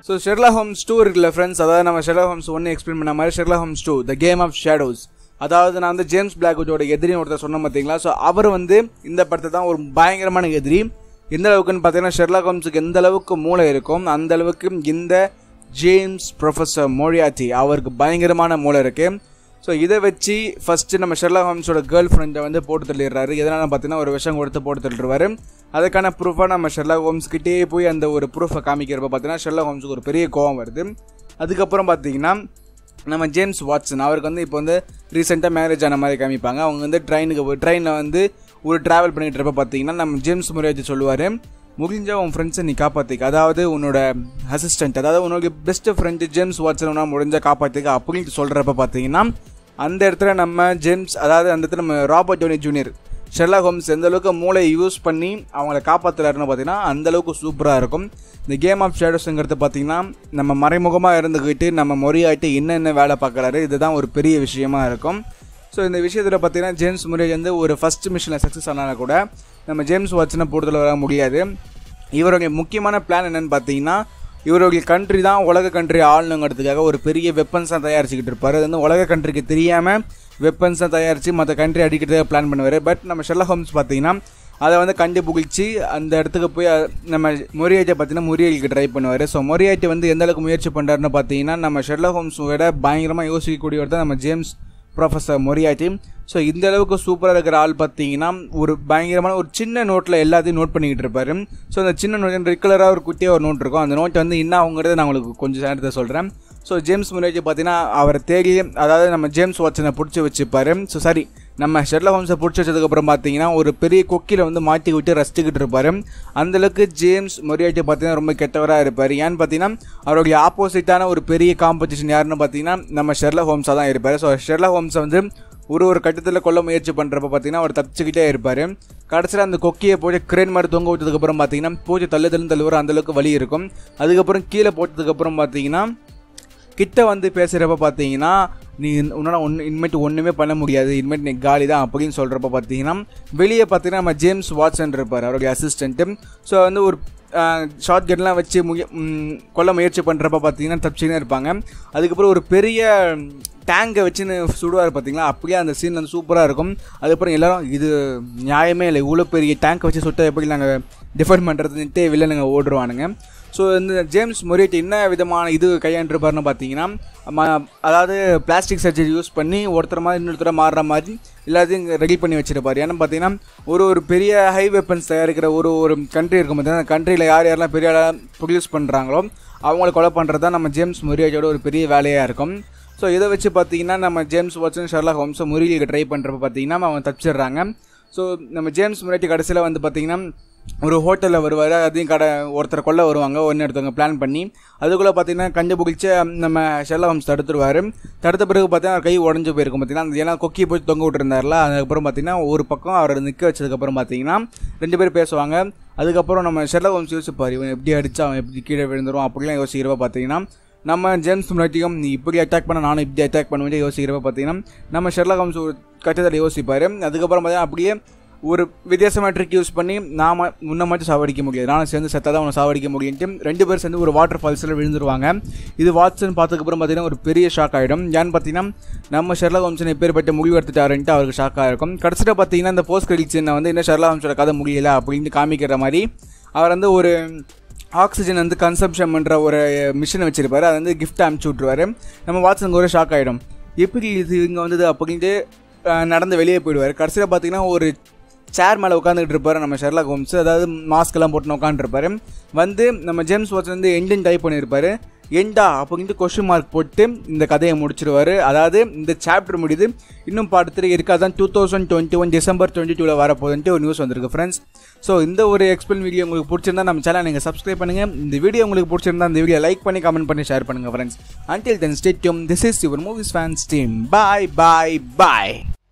so Sherlock Holmes two இருக்குல்ல friends அதாவது நம்ம ஷெர்லா ஹோம்ஸ் ஒன்று எக்ஸ்பிளைன் பண்ண மாதிரி Sherlock Holmes two the game of shadows அதாவது நான் வந்து ஜேம்ஸ் பிளாக்வுட்டோட எதிரின்னு ஒருத்தர் சொன்னேன் பார்த்தீங்களா ஸோ அவர் வந்து இந்த படத்தை தான் ஒரு பயங்கரமான எதிரி எந்த அளவுக்குன்னு பார்த்தீங்கன்னா ஷெர்லா ஹோம்ஸுக்கு எந்த அளவுக்கு மூளை இருக்கும் அந்த அளவுக்கு இந்த ஜேம்ஸ் ப்ரொஃபஸர் மோரியாட்டி அவருக்கு பயங்கரமான மூளை இருக்குது ஸோ இதை வச்சு ஃபஸ்ட்டு நம்ம ஷெர்லா ஹோம்ஸோட கேர்ள் ஃப்ரெண்டை வந்து போட்டு தள்ளிடுறாரு எதனால் பார்த்தீங்கன்னா ஒரு விஷம் கொடுத்து போட்டு தள்ளிடுவார் அதுக்கான ப்ரூஃபாக நம்ம ஷெர்லா ஹோம்ஸ்கிட்டே போய் அந்த ஒரு ப்ரூஃபை காமிக்கிறப்ப பார்த்தீங்கன்னா ஷெர்லா ஹோம்ஸுக்கு ஒரு பெரிய கோவம் வருது அதுக்கப்புறம் பார்த்தீங்கன்னா நம்ம ஜேம்ஸ் வாட்சன் அவருக்கு வந்து இப்போ வந்து ரீசெண்டாக மேரேஜ் ஆன மாதிரி காமிப்பாங்க அவங்க வந்து ட்ரெயினுக்கு ட்ரெயினில் வந்து ஒரு ட்ராவல் பண்ணிகிட்டு இருப்ப பார்த்தீங்கன்னா நம்ம ஜேம்ஸ் முறையாச்சு சொல்லுவார் முடிஞ்ச உன் ஃப்ரெண்ட்ஸை நீ காப்பாற்றிக்க அதாவது உன்னோட அசிஸ்டன்ட் அதாவது உன்னோட பெஸ்ட் ஃப்ரெண்டு ஜேம்ஸ் வாட்சன் உன்னால் முடிஞ்ச காப்பாற்றிக்க அப்படின்னு சொல்கிறப்ப பார்த்தீங்கன்னா அந்த இடத்துல நம்ம ஜேம்ஸ் அதாவது அந்த இடத்துல நம்ம Robert Downey junior Sherlock Holmes எந்த அளவுக்கு மூளை யூஸ் பண்ணி அவங்கள காப்பாற்றுறாருன்னு பார்த்தீங்கன்னா அந்த அளவுக்கு சூப்பராக இருக்கும் இந்த கேம் ஆஃப் ஷேடோஸுங்கிறது பார்த்தீங்கன்னா நம்ம மறைமுகமாக இருந்துக்கிட்டு நம்ம மொழியாயிட்டு என்னென்ன வேலை பார்க்குறாரு இதுதான் ஒரு பெரிய விஷயமா இருக்கும் ஸோ இந்த விஷயத்தில் பார்த்தீங்கன்னா ஜேம்ஸ் முறை வந்து ஒரு ஃபஸ்ட் மிஷனில் சக்ஸஸ் ஆனாலும் கூட நம்ம ஜேம்ஸ் வாட்சனை போடுதல் வர முடியாது இவருடைய முக்கியமான பிளான் என்னன்னு பார்த்தீங்கன்னா இவருடைய கண்ட்ரி தான் உலக கண்ட்ரி ஆளணுங்கிறதுக்காக ஒரு பெரிய வெப்பன்ஸாக தயாரிச்சுக்கிட்டு இருப்பார் அது வந்து உலக கண்ட்ரிக்கு தெரியாமல் வெப்பன்ஸாக தயாரித்து மற்ற கண்ட்ரி அடிக்கிறதுக்காக பிளான் பண்ணுவார் பட் நம்ம ஷெல்லா ஹோம்ஸ் பார்த்தீங்கன்னா அதை வந்து கண்டுபிடிச்சி அந்த இடத்துக்கு போய் அ- நம்ம மொரியாட்டை பார்த்தீங்கன்னா முறியடிக்க ட்ரை பண்ணுவார் ஸோ மொரியாட்டி வந்து எந்த அளவுக்கு முயற்சி பண்ணுறாருன்னு பார்த்தீங்கன்னா நம்ம ஷெர்லா ஹோம்ஸ் விட பயங்கரமாக யோசிக்கக்கூடியவர் தான் நம்ம ஜேம்ஸ் ப்ரொஃபஸர் மொரியாட்டி ஸோ இந்த அளவுக்கு சூப்பராக இருக்கிற ஆள் பார்த்தீங்கன்னா ஒரு பயங்கரமான ஒரு சின்ன நோட்டில் எல்லாத்தையும் நோட் பண்ணிக்கிட்டு இருப்பாரு ஸோ அந்த சின்ன நோட் ரெகுலராக ஒரு குட்டியாக ஒரு நோட் இருக்கும் அந்த நோட் வந்து என்ன ஆகுங்கிறத நான் உங்களுக்கு கொஞ்சம் நேரத்தை சொல்கிறேன் ஸோ ஜேம்ஸ் முரேஜி பார்த்தீங்கன்னா அவரை தேடி அதாவது நம்ம ஜேம்ஸ் வாட்சனை பிடிச்சி வச்சுப்பாரு ஸோ சாரி நம்ம ஷெர்லா ஹோம்ஸை பிடிச்சி வச்சதுக்கப்புறம் பார்த்தீங்கன்னா ஒரு பெரிய கொக்கியில் வந்து மாட்டி விட்டு ரசிச்சுக்கிட்டு இருப்பார் அந்தளவுக்கு ஜேம்ஸ் மொரியாட்டி பார்த்தீங்கன்னா ரொம்ப கெட்டவராக இருப்பார் ஏன்னு பார்த்தீங்கன்னா அவருடைய ஆப்போசிட்டான ஒரு பெரிய காம்படிஷன் யாருன்னு பார்த்தீங்கன்னா நம்ம ஷெர்லா ஹோம்ஸாக தான் இருப்பார் ஸோ ஷெர்லா ஹோம்ஸை வந்து ஒரு ஒரு கட்டத்தில் கொல்ல முயற்சி பண்ணுறப்ப பார்த்தீங்கன்னா அவர் தப்பிச்சுக்கிட்டே இருப்பார் கடைசியில் அந்த கொக்கியை போட்டு கிரேன் மாதிரி தொங்க விட்டதுக்கப்புறம் பார்த்தீங்கன்னா பூஜை தள்ளு தள்ளு தள்ளுவார் அந்தளவுக்கு வலி இருக்கும் அதுக்கப்புறம் கீழே போட்டதுக்கப்புறம் பார்த்தீங்கன்னா கிட்ட வந்து பேசுகிறப்ப பார்த்தீங்கன்னா நீ உன்னால் ஒன்று இனிமேட்டு ஒன்றுமே பண்ண முடியாது இனிமேட்டு நீ காலி தான் அப்படின்னு சொல்கிறப்ப பார்த்தீங்கன்னா வெளியே பார்த்தீங்கன்னா நம்ம ஜேம்ஸ் வாட்சன் இருப்பார் அவருடைய அசிஸ்டண்ட்டு ஸோ வந்து ஒரு ஷார்ட் கன்லாம் வச்சு முய ம், கொல்ல முயற்சி பண்ணுறப்ப பார்த்தீங்கன்னா தப்பிச்சுக்கினே இருப்பாங்க அதுக்கப்புறம் ஒரு பெரிய டேங்கை வச்சுன்னு சுடுவார் பார்த்தீங்களா அப்படியே அந்த சீன் வந்து சூப்பராக இருக்கும் அதுக்கப்புறம் எல்லாரும் இது நியாயமே இல்லை இவ்வளோ பெரிய டேங்கை வச்சு சுட்ட எப்படி நாங்கள் டிஃபெண்ட் பண்ணுறதுன்ட்டு வில்லனுங்க ஓடுருவானுங்க ஸோ இந்த ஜேம்ஸ் மொரியட் என்ன விதமான இது கையாண்டிருப்பாருன்னு பார்த்தீங்கன்னா ம- அதாவது பிளாஸ்டிக் சர்ஜரி யூஸ் பண்ணி ஒருத்தர் மாதிரி இன்னொருத்தர மாறுற மாதிரி எல்லாத்தையும் ரெடி பண்ணி வச்சிருப்பாரு ஏன்னா பார்த்தீங்கன்னா ஒரு ஒரு பெரிய ஹை வெப்பன்ஸ் தயாரிக்கிற ஒரு ஒரு கண்ட்ரி இருக்கும் பார்த்தீங்கன்னா அந்த கண்ட்ரியில் யார் யாரெல்லாம் பெரிய ஆளாக ப்ரொடியூஸ் பண்ணுறாங்களோ அவங்கள கொலை பண்ணுறது தான் நம்ம ஜேம்ஸ் மொரியாஜோட ஒரு பெரிய வேலையாக இருக்கும் ஸோ இதை வச்சு பார்த்தீங்கன்னா நம்ம ஜேம்ஸ் வாட்சன் ஷர்லா ஹோம்ஸை முறியடிக்க ட்ரை பண்ணுறப்ப பார்த்தீங்கன்னா அவங்க தப்பிச்சிடுறாங்க ஸோ நம்ம ஜேம்ஸ் முரட்டி கடைசியில் வந்து பார்த்தீங்கன்னா ஒரு ஹோட்டலில் வருவார் அதையும் கடை ஒருத்தரை கொல்ல வருவாங்க ஒன்று ஒருத்தவங்க பிளான் பண்ணி அதுக்குள்ளே பார்த்தீங்கன்னா கண்டுபிடிச்ச நம்ம ஷெல்லா ஹோம்ஸ் தடுத்துருவார் தடுத்த பிறகு பார்த்தீங்கன்னா அவர் கை உடஞ்சு போயிருக்கும் பார்த்தீங்கன்னா அந்த ஏன்னா கொக்கி போய் தொங்க விட்டுருந்தார்ல அதுக்கப்புறம் பார்த்தீங்கன்னா ஒரு பக்கம் அவரை நிற்க வச்சதுக்கப்புறம் பார்த்தீங்கன்னா ரெண்டு பேரும் பேசுவாங்க அதுக்கப்புறம் நம்ம ஷெல்லா ஹோம்ஸ் யோசிப்பார் இவன் எப்படி அடிச்சா அவன் எப்படி கீழே விழுந்துருவான் அப்படிலாம் யோசிக்கிறப்ப பார்த்தீங்கன்னா நம்ம ஜேம்ஸ் முன்னாட்டியும் நீ இப்படி அட்டாக் பண்ண நானும் இப்படி அட்டாக் பண்ணுவேன் யோசிக்கிறப்ப பார்த்தீங்கன்னா நம்ம ஷெர்லா ஹோம்ஸ் ஒரு கட்டத்தில் யோசிப்பார் அதுக்கப்புறம் பார்த்தீங்கன்னா அப்படியே ஒரு வித்தியாசமான ட்ரிக் யூஸ் பண்ணி நாம முன்ன மட்டும் சாவடிக்க முடியாது நானும் சேர்ந்து செத்தா தான் உன்னை சாவடிக்க முடியும்ட்டு ரெண்டு பேரும் சேர்ந்து ஒரு வாட்டர் ஃபால்ஸில் விழுந்துருவாங்க இது வாட்சன் பார்த்ததுக்கப்புறம் பார்த்தீங்கன்னா ஒரு பெரிய ஷாக் ஆகிடும் ஏன்னு பார்த்தீங்கன்னா நம்ம ஷெர்லா ஹோம்சன் எப்பேற்பட்ட முடிவு எடுத்துட்டாருன்ட்டு அவருக்கு ஷாக்காக இருக்கும் கடைசியில் பார்த்தீங்கன்னா இந்த போஸ்ட் கிரெடிட் சீனை வந்து என்ன ஷெர்லா ஹோம்ஸோட கதை முடியல அப்படின்னு காமிக்கிற மாதிரி அவர் வந்து ஒரு ஆக்சிஜன் வந்து கன்சம்ஷன் பண்ணுற ஒரு மிஷினை வச்சிருப்பாரு அதை வந்து கிஃப்ட் அனுப்பிச்சி விட்ருவாரு நம்ம வாட்சனுக்கு ஒரு ஷாக் ஆகிடும் எப்படி இது இங்கே வந்தது அப்படின்ட்டு அஹ், நடந்து வெளியே போயிடுவார் கடைசியில் பார்த்தீங்கன்னா ஒரு சேர் மேலே உட்காந்துக்கிட்டு இருப்பாரு நம்ம ஷெர்லாக் ஹோம்ஸ் அதாவது மாஸ்க் எல்லாம் போட்டு உட்காந்துருப்பாரு வந்து நம்ம ஜேம்ஸ் வாட்சன் வந்து எண்டின் டைப் பண்ணியிருப்பாரு எண்டா அப்படின்ட்டு கொஷின் மார்க் போட்டு இந்த கதையை முடிச்சிருவாரு அதாவது இந்த சாப்டர் முடியுது இன்னும் பார்ட் த்ரீ இருக்கு அதான் two thousand twenty one December twenty டூவில் வரப்போகுதுன்ட்டு ஒரு நியூஸ் வந்திருக்கு ஃப்ரெண்ட்ஸ் ஸோ இந்த ஒரு எக்ஸ்பிளைன் வீடியோ உங்களுக்கு பிடிச்சிருந்தா நம்ம சேனல் நீங்கள் சப்ஸ்கிரைப் பண்ணுங்க இந்த வீடியோ உங்களுக்கு பிடிச்சிருந்தா இந்த வீடியோ லைக் பண்ணி கமெண்ட் பண்ணி ஷேர் பண்ணுங்க friends until then stay tuned this is your movies fans team bye bye bye